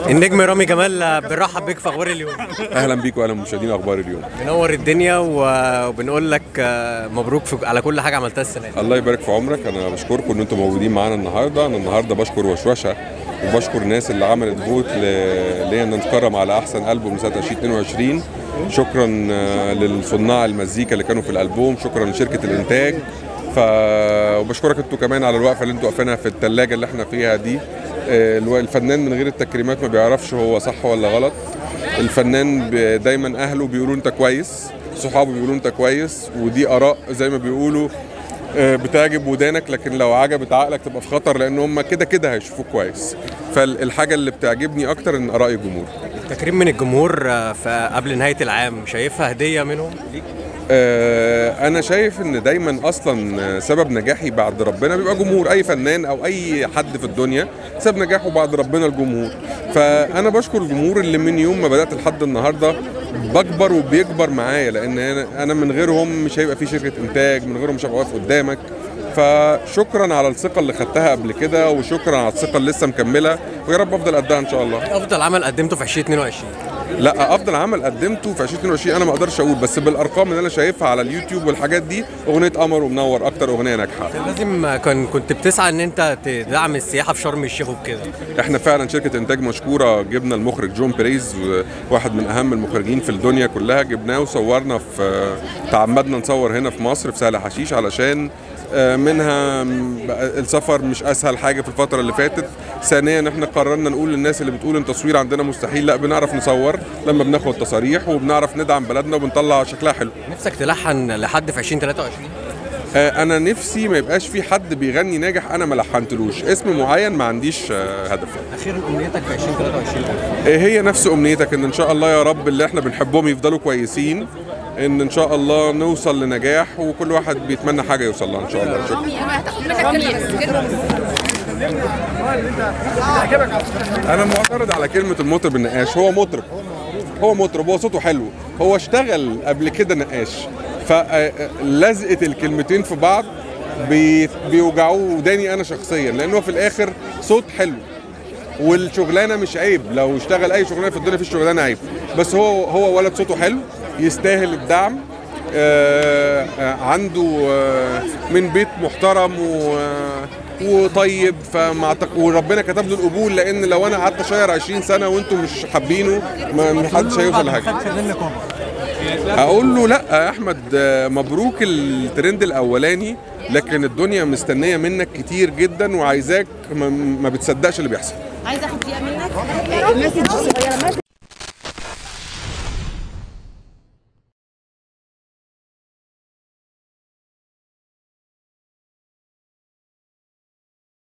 النجم رامي جمال بنرحب بيك في اخبار اليوم اهلا بيك واهلا بمشاهدين اخبار اليوم منور الدنيا و- وبنقول لك آه، مبروك في على كل حاجه عملتها السنه دي الله يبارك في عمرك انا بشكركم ان انتم موجودين معانا النهارده انا النهارده بشكر وشوشه وبشكر الناس اللي عملت فوت ل- ليا ان نتكرم على احسن البوم سنه 2022 شكرا آه، للصناع المزيكا اللي كانوا في الالبوم شكرا لشركه الانتاج ف وبشكرك انتوا كمان على الوقفه اللي انتوا واقفينها في الثلاجه اللي احنا فيها دي آه، الو- الفنان من غير التكريمات ما بيعرفش هو صح ولا غلط الفنان ب- دايما اهله بيقولوا انت كويس صحابه بيقولوا انت كويس ودي اراء زي ما بيقولوا آه، بتعجب ودانك لكن لو عجبت عقلك تبقى في خطر لان هم كده كده هيشوفوك كويس فالحاجه اللي بتعجبني اكتر ان اراء الجمهور تكريم من الجمهور آه، في قبل نهايه العام شايفها هديه منهم ليك آه، انا شايف ان دايما اصلا سبب نجاحي بعد ربنا بيبقى جمهور اي فنان او اي حد في الدنيا سبب نجاحه بعد ربنا الجمهور فانا بشكر الجمهور اللي من يوم ما بدات لحد النهارده بكبر وبيكبر معايا لان انا أنا من غيرهم مش هيبقى في شركه انتاج من غيرهم مش هبقى واقف قدامك فشكرا على الثقه اللي خدتها قبل كده وشكرا على الثقه اللي لسه مكمله ويا رب افضل قدها ان شاء الله افضل عمل قدمته في 2022 لا افضل عمل قدمته في 2022 انا ما اقدرش اقول بس بالارقام اللي انا شايفها على اليوتيوب والحاجات دي اغنيه قمر ومنور اكتر اغنيه ناجحه لازم آه، كان كنت بتسعى ان انت تدعم السياحه في شرم الشيخ وكده احنا فعلا شركه انتاج مشكوره جبنا المخرج جون بريز واحد من اهم المخرجين في الدنيا كلها جبناه وصورنا في تعمدنا نصور هنا في مصر في سهل حشيش علشان آه، منها م- بقى السفر مش اسهل حاجه في الفتره اللي فاتت ثانيا احنا قررنا نقول للناس اللي بتقول ان التصوير عندنا مستحيل لا بنعرف نصور لما بناخد تصاريح وبنعرف ندعم بلدنا وبنطلع شكلها حلو نفسك تلحن لحد في 2023 آه، انا نفسي ما يبقاش في حد بيغني ناجح انا ما لحنتلوش اسم معين ما عنديش آه، هدف اخيرا امنيتك في 2023 آه، هي نفس امنيتك ان ان شاء الله يا رب اللي احنا بنحبهم يفضلوا كويسين ان ان شاء الله نوصل لنجاح وكل واحد بيتمنى حاجه يوصل لها ان شاء الله شكرا هتاخد منك كلمه بس كده انا معترض على كلمه المطرب النقاش هو مطرب هو مطرب هو صوته حلو هو اشتغل قبل كده نقاش فلزقه الكلمتين في بعض بي- بيوجعوه وداني انا شخصيا لانه في الاخر صوت حلو والشغلانه مش عيب لو اشتغل اي شغلانه في الدنيا في الشغلانه عيب بس هو هو ولد صوته حلو يستاهل الدعم آه، آه، عنده آه، من بيت محترم و آه، وطيب فما أعتق- وربنا كتب له القبول لان لو انا قعدت اشير 20 سنه وانتم مش حابينه ما ما حدش هيوصل لحاجه اقول له لا يا احمد آه، مبروك الترند الاولاني لكن الدنيا مستنيه منك كتير جدا وعايزاك ما, ما بتصدقش اللي بيحصل عايزه اخد دقيقه منك المسج الصغيره